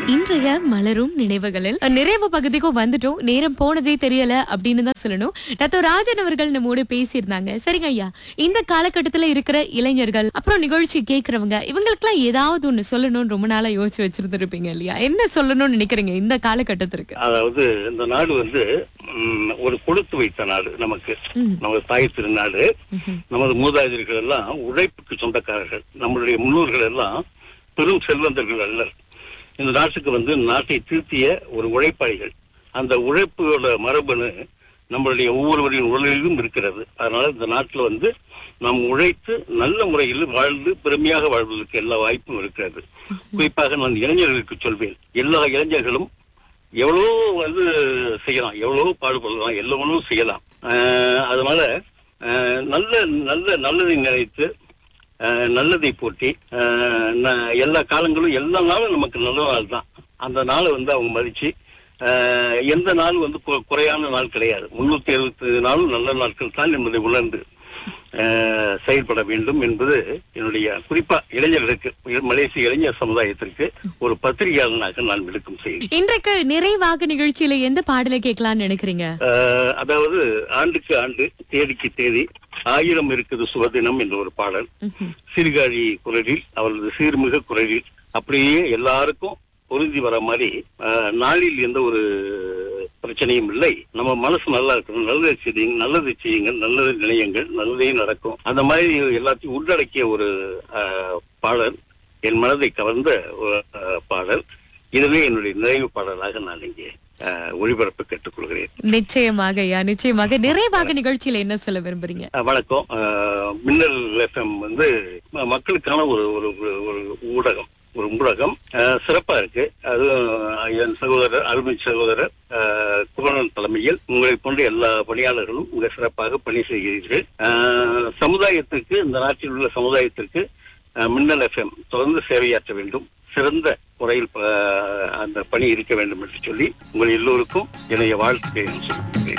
இன்றைய மலரும் நினைவுகளில் நிறைவு பகுதிக்கும் வந்துட்டோம் நேரம் போனதே தெரியல அப்படின்னு தான் சொல்லணும் டாக்டர் ராஜன் அவர்கள் நம்மோடு பேசியிருந்தாங்க சரிங்க ஐயா இந்த காலகட்டத்துல இருக்கிற இளைஞர்கள் அப்புறம் நிகழ்ச்சி கேக்குறவங்க இவங்களுக்குலாம் ஏதாவது ஒண்ணு சொல்லணும்னு ரொம்ப நாளா யோசிச்சு வச்சிருந்திருப்பீங்க இல்லையா என்ன சொல்லணும்னு நினைக்கிறீங்க இந்த காலகட்டத்திற்கு அதாவது இந்த நாடு வந்து ம், ஒரு கொடுத்து வைத்த நாடு நமக்கு ம். நமது தாய் திருநாடு ம்ஹும். நமது மூதாதையர்கள் எல்லாம் உழைப்புக்கு சொந்தக்காரர்கள் நம்மளுடைய முன்னோர்கள் எல்லாம் பெரும் செல்வந்தர்கள் அல்லர் இந்த நாட்டுக்கு வந்து நாட்டை திருத்திய ஒரு உழைப்பாளிகள் அந்த உழைப்போட மரபணு நம்மளுடைய ஒவ்வொருவரின் உடலிலும் இருக்கிறது அதனால இந்த நாட்டுல வந்து நாம் உழைத்து நல்ல முறையில் வாழ்ந்து பெருமையாக வாழ்வதற்கு எல்லா வாய்ப்பும் இருக்கிறது குறிப்பாக நான் இளைஞர்களுக்கு சொல்வேன் எல்லா இளைஞர்களும் எவ்வளவோ வந்து செய்யலாம் எவ்வளவோ பாடுபடலாம் எல்லவனும் செய்யலாம் ஆஹ் அதனால ஆஹ் நல்ல நல்ல நல்லதை நினைத்து ஆஹ் நல்லதை போட்டி ஆஹ் ந- எல்லா காலங்களும் எல்லா நாளும் நமக்கு நல்ல நாள் தான் அந்த நாளை வந்து அவங்க மதிச்சு ஆஹ் எந்த நாள் வந்து கு- குறையான நாள் கிடையாது முன்னூத்தி எழுபத்தி நாளும் நல்ல நாட்கள் தான் என்பதை உணர்ந்து ஆஹ் செயல்பட வேண்டும் என்பது என்னுடைய குறிப்பா இளைஞர்களுக்கு மலேசிய இளைஞர் சமுதாயத்திற்கு ஒரு பத்திரிகையாளனாக நான் விடுக்கும் செய்தி இன்றைக்கு நிறைவாக நிகழ்ச்சியில எந்த பாடலை கேட்கலாம்னு நினைக்கிறீங்க ஆஹ் அதாவது ஆண்டுக்கு ஆண்டு தேதிக்கு தேதி ஆயிரம் இருக்குது சுபதினம் என்ற ஒரு பாடல் ம்ஹும். சீர்காழி குரலில் அவரது சீர்மிகு குரலில் அப்படியே எல்லாருக்கும் பொருந்தி வர மாதிரி ஆஹ், நாளில் எந்த ஒரு பிரச்சனையும் இல்லை நம்ம மனசு நல்லா இருக்கணும் நல்லதை செய்யுங்க நல்லதை செய்யுங்க நல்லதை நினையுங்கள் நல்லதே நடக்கும் அந்த மாதிரி எல்லாத்தையும் உள்ளடக்கிய ஒரு ஆஹ், பாடல் என் மனதை கவர்ந்த ஒரு ஆஹ், பாடல் இதுவே என்னுடைய நிறைவு பாடலாக நான் இங்கே ஆஹ், ஒளிபரப்பு கேட்டுக்கொள்கிறேன் நிச்சயமாக ஐயா நிச்சயமாக நிறைவாக நிகழ்ச்சியில என்ன சொல்ல விரும்புறீங்க அஹ் வணக்கம் அஹ் மின்னல் எஃப்எம் வந்து ம- மக்களுக்கான ஒரு ஒரு ஒரு- ஒரு ஊடகம் ஒரு ஊடகம் அஹ் சிறப்பா இருக்கு அது அஹ், என் சகோதரர் அருமை சகோதரர் அஹ், குமரன் தலைமையில் உங்களை போன்ற எல்லா பணியாளர்களும் மிக சிறப்பாக பணி செய்கிறீர்கள் அஹ், சமுதாயத்திற்கு இந்த நாட்டில் உள்ள சமுதாயத்திற்கு அஹ், மின்னல் எஃப்எம் தொடர்ந்து சேவையாற்ற வேண்டும் சிறந்த முறையில் ப- அந்த பணி இருக்க வேண்டும் என்று சொல்லி உங்கள் எல்லோருக்கும் என்னுடைய வாழ்த்துக்களை நான் சொல்லிக்கிறேன்